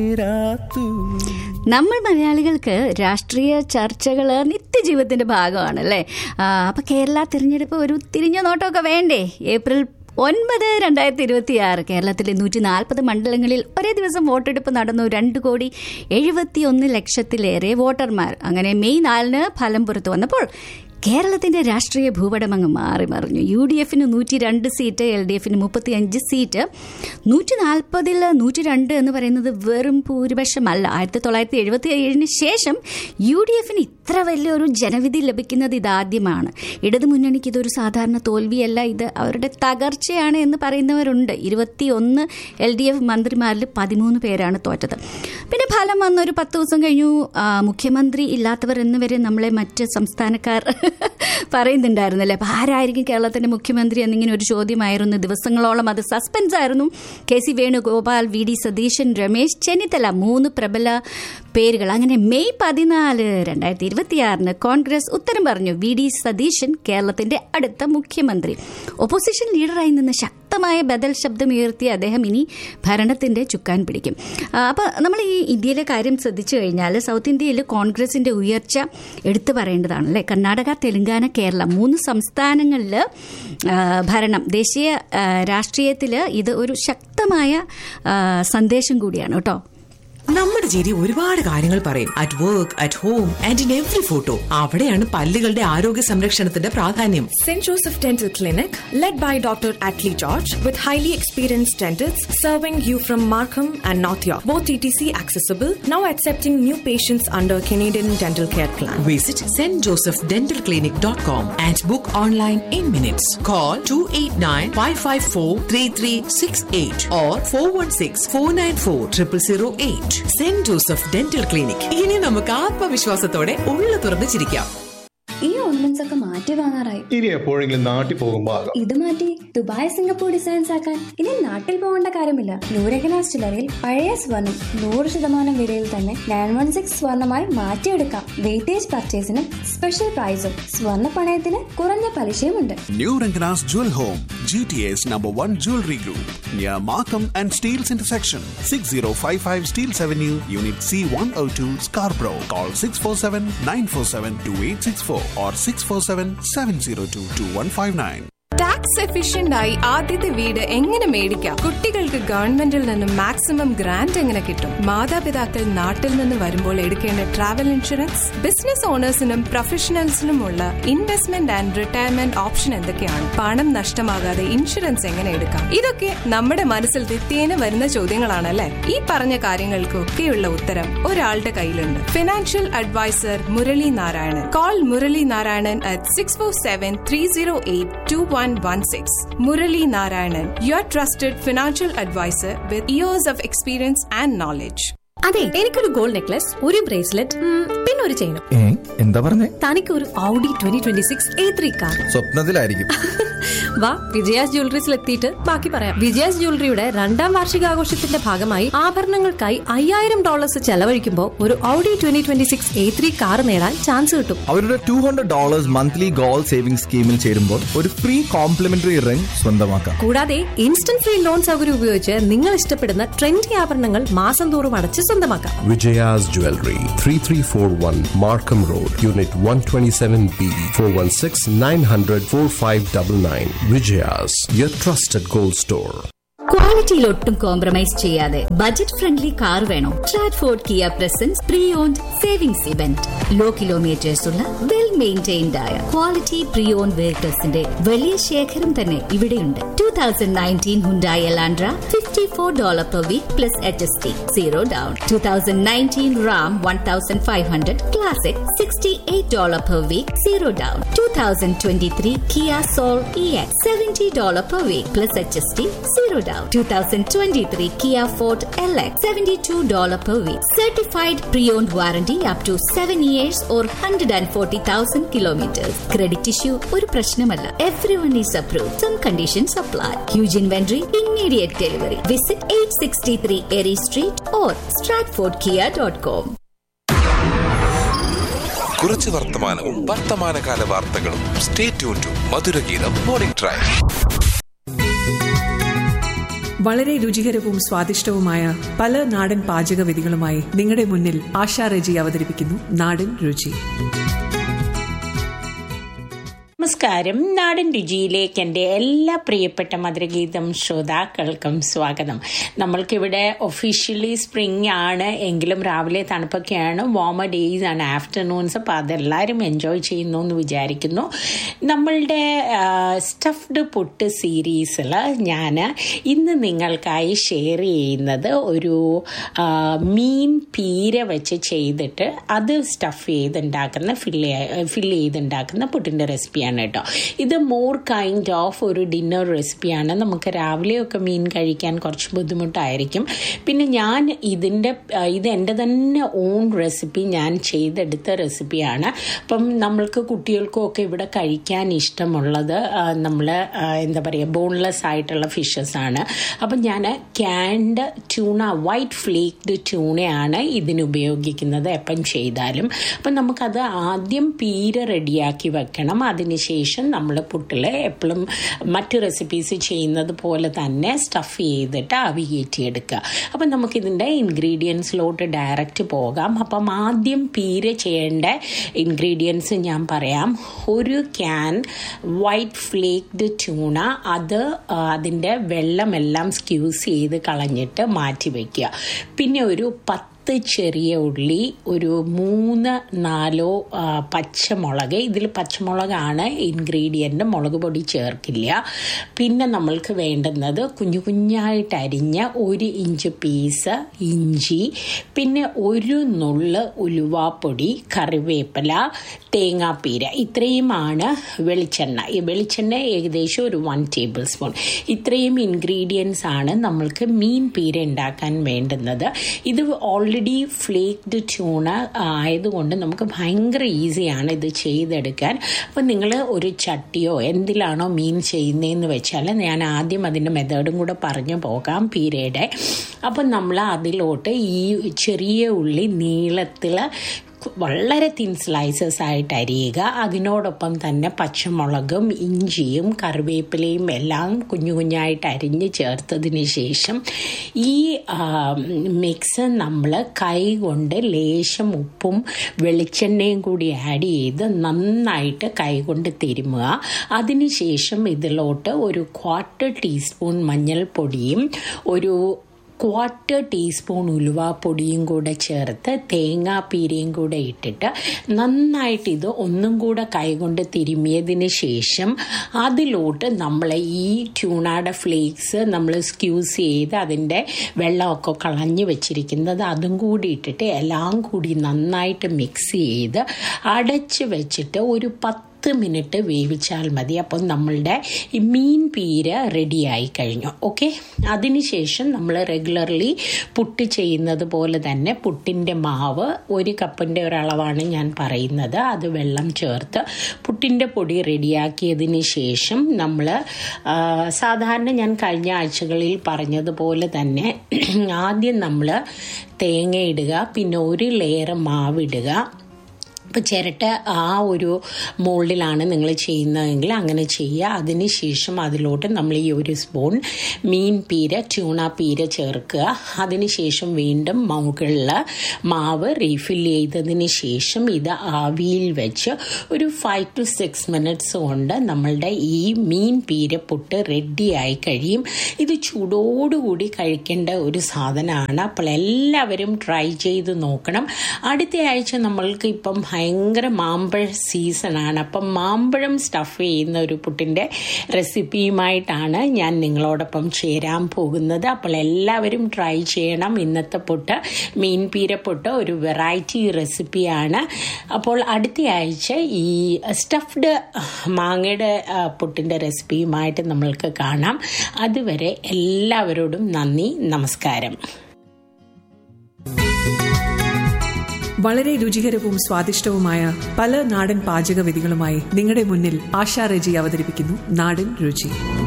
നമ്മൾ മലയാളികൾക്ക് രാഷ്ട്രീയ ചർച്ചകൾ നിത്യജീവിതത്തിന്റെ ഭാഗമാണല്ലേ ആ, അപ്പൊ കേരള തിരഞ്ഞെടുപ്പ് ഒരു തിരിഞ്ഞ നോട്ടമൊക്കെ വേണ്ടേ ഏപ്രിൽ ഒൻപത് രണ്ടായിരത്തി ഇരുപത്തി ആറ് കേരളത്തിലെ നൂറ്റി നാൽപ്പത് മണ്ഡലങ്ങളിൽ ഒരേ ദിവസം വോട്ടെടുപ്പ് നടന്നു രണ്ട് കോടി എഴുപത്തി ഒന്ന് ലക്ഷത്തിലേറെ വോട്ടർമാർ അങ്ങനെ മെയ് നാലിന് ഫലം പുറത്തു വന്നപ്പോൾ കേരളത്തിന്റെ രാഷ്ട്രീയ ഭൂപടം അങ്ങ് മാറി മറിഞ്ഞു യു ഡി എഫിന് നൂറ്റി രണ്ട് സീറ്റ് എൽ ഡി എഫിന് മുപ്പത്തി അഞ്ച് സീറ്റ് നൂറ്റി നാൽപ്പതിൽ നൂറ്റി രണ്ട് എന്ന് പറയുന്നത് വെറും ഭൂരിപക്ഷമല്ല ആയിരത്തി തൊള്ളായിരത്തി എഴുപത്തി ഏഴിന് ശേഷം യു ഡി എഫിന് ഇത്ര വലിയൊരു ജനവിധി ലഭിക്കുന്നത് ഇതാദ്യമാണ് ഇടതുമുന്നണിക്ക് ഇതൊരു സാധാരണ തോൽവിയല്ല ഇത് അവരുടെ തകർച്ചയാണ് എന്ന് പറയുന്നവരുണ്ട് ഇരുപത്തി ഒന്ന് എൽ ഡി എഫ് മന്ത്രിമാരിൽ പതിമൂന്ന് പേരാണ് തോറ്റത് പിന്നെ ഫലം വന്നൊരു പത്ത് ദിവസം കഴിഞ്ഞു ആ, മുഖ്യമന്ത്രി ഇല്ലാത്തവർ എന്നിവരെ നമ്മളെ മറ്റ് സംസ്ഥാനക്കാർ പറയുന്നുണ്ടായിരുന്നല്ലേ അപ്പോൾ ആരായിരിക്കും കേരളത്തിന്റെ മുഖ്യമന്ത്രി എന്നിങ്ങനെ ഒരു ചോദ്യമായിരുന്നു ദിവസങ്ങളോളം അത് സസ്പെൻസ് ആയിരുന്നു K C Venugopal V D Satheesan Ramesh Chennithala മൂന്ന് പ്രബല പേരുകൾ അങ്ങനെ മെയ് പതിനാല് രണ്ടായിരത്തി ഇരുപത്തിയാറിന് കോൺഗ്രസ് ഉത്തരം പറഞ്ഞു വി ഡി സതീശൻ കേരളത്തിന്റെ അടുത്ത മുഖ്യമന്ത്രി ഒപ്പോസിഷൻ ലീഡറായി നിന്ന് ശക്തമായ ബദൽ ശബ്ദമുയർത്തിയ അദ്ദേഹം ഇനി ഭരണത്തിന്റെ ചുക്കാൻ പിടിക്കും അപ്പോൾ നമ്മൾ ഈ ഇന്ത്യയിലെ കാര്യം ശ്രദ്ധിച്ചു കഴിഞ്ഞാൽ സൗത്ത് ഇന്ത്യയിൽ കോൺഗ്രസിന്റെ ഉയർച്ച എടുത്തു പറയേണ്ടതാണല്ലേ കർണാടക തെലങ്കാന കേരളം മൂന്ന് സംസ്ഥാനങ്ങളിൽ ഭരണം ദേശീയ രാഷ്ട്രീയത്തിൽ ഇത് ഒരു ശക്തമായ ആ, സന്ദേശം കൂടിയാണ് കേട്ടോ നമ്മുടെ ചിരി ഒരുപാട് കാര്യങ്ങൾ പറയും at work at home and in every photo അവിടെയാണ് പല്ലുകളുടെ ആരോഗ്യ സംരക്ഷണത്തിന്റെ പ്രാധാന്യം St. Joseph Dental Clinic, led by Dr. Atlee George, with highly experienced dentists serving you from Markham and North York. Both TTC accessible, now accepting new patients under Canadian Dental Care Plan. Visit Saint Joseph dental clinic dot com and book online in minutes call two eight nine five five four three three six eight or four one six four nine four triple zero eight Saint Joseph dental clinic ഇനി നമുക്ക് ആത്മവിശ്വാസത്തോടെ ഉള്ളു തുറന്ന് ചിരിക്കാം ഈ ornaments ഒക്കെ മാറ്റി വാങ്ങാറായി ഇനി എപ്പോഴെങ്കിലും നാട്ടിൽ പോകുമ്പോ ആകാം ഇത് മാറ്റി ദുബായ് സിംഗപ്പൂർ ഡിസൈൻസ് ആക്കാൻ ഇനി നാട്ടിൽ പോകേണ്ട കാര്യമില്ല നൂരകന ജ്വല്ലറിയിൽ പഴയ സ്വർണം നൂറ് ശതമാനം വിലയിൽ തന്നെ നയൻ വൺ സിക്സ് സ്വർണമായി മാറ്റിയെടുക്കാം വെയിറ്റേജ് പർച്ചേസിനും സ്പെഷ്യൽ പ്രൈസും സ്വർണ്ണ പണയത്തിന് കുറഞ്ഞ പലിശയുമുണ്ട് New Rangana's Jewel Home, GTA's number one jewelry group, near Markham and Steels intersection, 6055 Steels Avenue, Unit C102, Scarborough. Call 647 947 2864 or 647 702 2159. Tax efficient ആയി ആദ്യത്തെ വീട് എങ്ങനെ മേടിക്കാം കുട്ടികൾക്ക് ഗവൺമെന്റിൽ നിന്ന് മാക്സിമം ഗ്രാന്റ് എങ്ങനെ കിട്ടും മാതാപിതാക്കൾ നാട്ടിൽ നിന്ന് വരുമ്പോൾ എടുക്കേണ്ട ട്രാവൽ ഇൻഷുറൻസ് ബിസിനസ് ഓണേഴ്സിനും പ്രൊഫഷണൽസിനുമുള്ള ഇൻവെസ്റ്റ്മെന്റ് ആൻഡ് റിട്ടയർമെന്റ് ഓപ്ഷൻ എന്തൊക്കെയാണ് പണം നഷ്ടമാകാതെ ഇൻഷുറൻസ് എങ്ങനെ എടുക്കാം ഇതൊക്കെ നമ്മുടെ മനസ്സിൽ നിത്യേന വരുന്ന ചോദ്യങ്ങളാണല്ലേ ഈ പറഞ്ഞ കാര്യങ്ങൾക്കൊക്കെയുള്ള ഉത്തരം ഒരാളുടെ കയ്യിലുണ്ട് financial advisor Murali Narayanan call Murali Narayanan at six four seven three zero eight two one one six Murali Narayanan your trusted financial advisor with years of experience and knowledge അതെ എനിക്കൊരു ഗോൾഡ് നെക്ലസ് ഒരു ബ്രേസ്ലെറ്റ് പിന്നെ ഒരു ചെയിനും ഏ എന്താ പറഞ്ഞേ തനിക്ക് ഒരു Audi twenty twenty six A three car സ്വപ്നത്തിലായിരിക്കും വാ വിജയാസ് ജ്വല്ലറീസിൽ എത്തിയിട്ട് ബാക്കി പറയാം വിജയാസ് ജ്വല്ലറിയുടെ രണ്ടാം വാർഷികാഘോഷത്തിന്റെ ഭാഗമായി ആഭരണങ്ങൾക്കായി അയ്യായിരം ഡോളേഴ്സ് ചെലവഴിക്കുമ്പോൾ ഒരു Audi twenty twenty six A three car നേടാൻ ചാൻസ് കിട്ടും അവരുടെ two hundred dollars monthly goal saving സ്കീമിൽ ചേരുമ്പോൾ ഒരു ഫ്രീ കോംപ്ലിമെന്ററി റിംഗ് സ്വന്തമാക്കാം കൂടാതെ ഇൻസ്റ്റന്റ് ഫ്രീ ലോൺ സൗകര്യം ഉപയോഗിച്ച് നിങ്ങൾ ഇഷ്ടപ്പെടുന്ന ട്രെൻഡി ആഭരണങ്ങൾ മാസം തോറും അടച്ച് സ്വന്തമാക്കാം Vijaya's Jewelry, 3341 Markham Road, Unit 127B, 416 900 4599. Vijaya's, your trusted gold store. ക്വാളിറ്റിയിൽ ഒട്ടും കോംപ്രമൈസ് ചെയ്യാതെ ബജറ്റ് ഫ്രണ്ട്ലി കാർ വേണോ transport Kia presence pre owned savings event low kilometres ഉള്ള വെൽ മെയിൻറ്റൈൻഡ് ആയ ക്വാളിറ്റി പ്രീ ഓൺ വെഹിക്കിൾസിന്റെ വലിയ ശേഖരം തന്നെ ഇവിടെയുണ്ട് two thousand nineteen Hyundai Elantra fifty four dollar per week plus H S T zero down two thousand nineteen RAM one thousand five hundred classic sixty eight dollar per week zero down two thousand twenty three Kia Soul E X seventy dollar per week plus H S T zero down. 2023 Kia Ford LX $72 per week. Certified pre-owned warranty up to 7 years or 140,000 kilometers. Credit issue ഒരു പ്രശ്നമല്ല Everyone is approved. Some conditions apply. Huge inventory, immediate delivery. Visit 863 Erie Street or stratfordkia.com. കുറച്ച് വർത്തമാനവും വർത്തമാനകാല വാർത്തകളും stay tune to Madhurageetham morning drive വളരെ രുചികരവും സ്വാദിഷ്ടവുമായ പല നാടൻ പാചകവിധികളുമായി നിങ്ങളുടെ മുന്നിൽ ആശാ റെജി അവതരിപ്പിക്കുന്നു നാടൻ രുചി നമസ്കാരം നാടൻ രുചിയിലേക്ക് എൻ്റെ എല്ലാ പ്രിയപ്പെട്ട മധുരഗീതം ശ്രോതാക്കൾക്കും സ്വാഗതം നമ്മൾക്കിവിടെ ഒഫീഷ്യലി സ്പ്രിംഗ് ആണ് എങ്കിലും രാവിലെ തണുപ്പൊക്കെയാണ് വാമ ഡേയ്സ് ആണ് ആഫ്റ്റർനൂൺസ് അപ്പോൾ അതെല്ലാവരും എൻജോയ് ചെയ്യുന്നു എന്ന് വിചാരിക്കുന്നു നമ്മളുടെ സ്റ്റഫ്ഡ് പുട്ട് സീരീസിൽ ഞാൻ ഇന്ന് നിങ്ങൾക്കായി ഷെയർ ചെയ്യുന്നത് ഒരു ആ, മീൻ പീര വെച്ച് ചെയ്തിട്ട് അത് സ്റ്റഫ് ചെയ്തുണ്ടാക്കുന്ന ഫില്ല് ഫില്ല് ചെയ്തുണ്ടാക്കുന്ന പുട്ടിൻ്റെ റെസിപ്പിയാണ് കേട്ടോ ഇത് മോർ കൈൻഡ് ഓഫ് ഒരു ഡിന്നർ റെസിപ്പിയാണ് നമുക്ക് രാവിലെയൊക്കെ മീൻ കഴിക്കാൻ കുറച്ച് ബുദ്ധിമുട്ടായിരിക്കും പിന്നെ ഞാൻ ഇതിൻ്റെ ആ, ഇത് എൻ്റെ തന്നെ ഓൺ റെസിപ്പി ഞാൻ ചെയ്തെടുത്ത റെസിപ്പിയാണ് അപ്പം നമ്മൾക്ക് കുട്ടികൾക്കും ഒക്കെ ഇവിടെ കഴിക്കാൻ ഇഷ്ടമുള്ളത് നമ്മൾ എന്താ പറയുക ബോൺലെസ് ആയിട്ടുള്ള ഫിഷസ് ആണ് അപ്പം ഞാൻ ക്യാൻഡ് ട്യൂണ വൈറ്റ് ഫ്ലേക്ഡ് ട്യൂണയാണ് ഇതിന് ഉപയോഗിക്കുന്നത് എപ്പം ചെയ്താലും അപ്പം നമുക്കത് ആദ്യം പീര റെഡിയാക്കി വെക്കണം അതിനുശേഷം നമ്മൾ പുട്ടിൽ എപ്പോഴും മറ്റ് റെസിപ്പീസ് ചെയ്യുന്നത് പോലെ തന്നെ സ്റ്റഫ് ചെയ്തിട്ട് ആവി കയറ്റിയെടുക്കുക അപ്പം നമുക്കിതിൻ്റെ ഇൻഗ്രീഡിയൻസിലോട്ട് ഡയറക്റ്റ് പോകാം അപ്പം ആദ്യം പീര ചെയ്യേണ്ട ഇൻഗ്രീഡിയൻസ് ഞാൻ പറയാം ഒരു ക്യാൻ വൈറ്റ് ഫ്ലേക്ഡ് ട്യൂണ അത് ആ, അതിൻ്റെ വെള്ളമെല്ലാം സ്ക്യൂസ് ചെയ്ത് കളഞ്ഞിട്ട് മാറ്റി വയ്ക്കുക പിന്നെ ഒരു പത്ത് ചെറിയ ഉള്ളി ഒരു മൂന്ന് നാലോ ആ, പച്ചമുളക് ഇതിൽ പച്ചമുളകാണ് ഇൻഗ്രീഡിയൻ്റ് മുളക് പൊടി ചേർക്കില്ല പിന്നെ നമ്മൾക്ക് വേണ്ടുന്നത് കുഞ്ഞു കുഞ്ഞായിട്ട് അരിഞ്ഞ ഒരു ഇഞ്ച് പീസ് ഇഞ്ചി പിന്നെ ഒരു നുള്ള് ഉലുവാപ്പൊടി കറിവേപ്പില തേങ്ങാപ്പീര ഇത്രയുമാണ് വെളിച്ചെണ്ണ ഈ വെളിച്ചെണ്ണ ഏകദേശം ഒരു വൺ ടേബിൾ സ്പൂൺ ഇത്രയും ഇൻഗ്രീഡിയൻസ് ആണ് നമ്മൾക്ക് മീൻ പീര ഉണ്ടാക്കാൻ വേണ്ടുന്നത് ഇത് ഓൾറെഡി ഫ്ലേക്ഡ് ട്യൂണ ആയതുകൊണ്ട് നമുക്ക് ഭയങ്കര ഈസിയാണ് ഇത് ചെയ്തെടുക്കാൻ അപ്പം നിങ്ങൾ ഒരു ചട്ടിയോ എന്തിലാണോ മീൻ ചെയ്യുന്നതെന്ന് വെച്ചാൽ ഞാൻ ആദ്യം അതിൻ്റെ മെത്തേഡും കൂടെ പറഞ്ഞു പോകാം പീരയുടെ അപ്പം നമ്മൾ അതിലോട്ട് ഈ ചെറിയ ഉള്ളി നീളത്തിൽ വളരെ തിൻ സ്ലൈസസ് ആയിട്ട് അരിയുക അതിനോടൊപ്പം തന്നെ പച്ചമുളകും ഇഞ്ചിയും കറിവേപ്പിലയും എല്ലാം കുഞ്ഞു കുഞ്ഞായിട്ട് അരിഞ്ഞ് ചേർത്തതിന് ശേഷം ഈ മിക്സ് നമ്മൾ കൈ കൊണ്ട് ലേശം ഉപ്പും വെളിച്ചെണ്ണയും കൂടി ആഡ് ചെയ്ത് നന്നായിട്ട് കൈ കൊണ്ട് തിരുമുക അതിനുശേഷം ഇതിലോട്ട് ഒരു ക്വാർട്ടർ ടീസ്പൂൺ മഞ്ഞൾപ്പൊടിയും ഒരു ക്വാർട്ടർ ടീസ്പൂൺ ഉലുവാപ്പൊടിയും കൂടെ ചേർത്ത് തേങ്ങാപ്പീരയും കൂടെ ഇട്ടിട്ട് നന്നായിട്ട് ഇത് ഒന്നും കൂടെ കൈകൊണ്ട് തിരുമിയതിന് ശേഷം അതിലോട്ട് നമ്മൾ ഈ ട്യൂണാടെ ഫ്ലേക്സ് നമ്മൾ സ്ക്യൂസ് ചെയ്ത് അതിൻ്റെ വെള്ളമൊക്കെ കളഞ്ഞു വെച്ചിരിക്കുന്നത് അതും കൂടി ഇട്ടിട്ട് എല്ലാം കൂടി നന്നായിട്ട് മിക്സ് ചെയ്ത് അടച്ച് വെച്ചിട്ട് ഒരു പത്ത് പത്ത് മിനിറ്റ് വേവിച്ചാൽ മതി അപ്പം നമ്മളുടെ ഈ മീൻ പീര റെഡിയായി കഴിഞ്ഞു ഓക്കെ അതിനുശേഷം നമ്മൾ റെഗുലർലി പുട്ട് ചെയ്യുന്നത് പോലെ തന്നെ പുട്ടിൻ്റെ മാവ് ഒരു കപ്പിൻ്റെ ഒരളവാണ് ഞാൻ പറയുന്നത് അത് വെള്ളം ചേർത്ത് പുട്ടിൻ്റെ പൊടി റെഡിയാക്കിയതിന് ശേഷം നമ്മൾ സാധാരണ ഞാൻ കഴിഞ്ഞ ആഴ്ചകളിൽ പറഞ്ഞതുപോലെ തന്നെ ആദ്യം നമ്മൾ തേങ്ങ ഇടുക പിന്നെ ഒരു ലെയർ മാവിടുക ഇപ്പോൾ ചിരട്ട ആ ഒരു മോൾഡിലാണ് നിങ്ങൾ ചെയ്യുന്നതെങ്കിൽ അങ്ങനെ ചെയ്യുക അതിനുശേഷം അതിലോട്ട് നമ്മൾ ഈ ഒരു സ്പൂൺ മീൻ പീര ട്യൂണ പീര ചേർക്കുക അതിനുശേഷം വീണ്ടും മുകളിൽ മാവ് റീഫിൽ ചെയ്തതിന് ശേഷം ഇത് ആവിയിൽ വെച്ച് ഒരു ഫൈവ് ടു സിക്സ് മിനിറ്റ്സ് കൊണ്ട് നമ്മളുടെ ഈ മീൻ പീര പുട്ട് റെഡിയായി കഴിയും ഇത് ചൂടോടുകൂടി കഴിക്കേണ്ട ഒരു സാധനമാണ് അപ്പോൾ എല്ലാവരും ട്രൈ ചെയ്ത് നോക്കണം അടുത്ത ആഴ്ച നമ്മൾക്ക് ഇപ്പം ഭയങ്കര മാമ്പഴ സീസണാണ് അപ്പം മാമ്പഴം സ്റ്റഫ് ചെയ്യുന്ന ഒരു പുട്ടിൻ്റെ റെസിപ്പിയുമായിട്ടാണ് ഞാൻ നിങ്ങളോടൊപ്പം ചേരാൻ പോകുന്നത് അപ്പോൾ എല്ലാവരും ട്രൈ ചെയ്യണം ഇന്നത്തെ പുട്ട് മീൻ പീര പുട്ട് ഒരു വെറൈറ്റി റെസിപ്പിയാണ് അപ്പോൾ അടുത്ത ആഴ്ച ഈ സ്റ്റഫ്ഡ് മാങ്ങയുടെ ആ, പുട്ടിൻ്റെ റെസിപ്പിയുമായിട്ട് നമ്മൾക്ക് കാണാം അതുവരെ എല്ലാവരോടും നന്ദി നമസ്കാരം വളരെ രുചികരവും സ്വാദിഷ്ടവുമായ പല നാടൻ പാചകവിധികളുമായി നിങ്ങളുടെ മുന്നിൽ ആശാ റെജി അവതരിപ്പിക്കുന്നു നാടൻ രുചി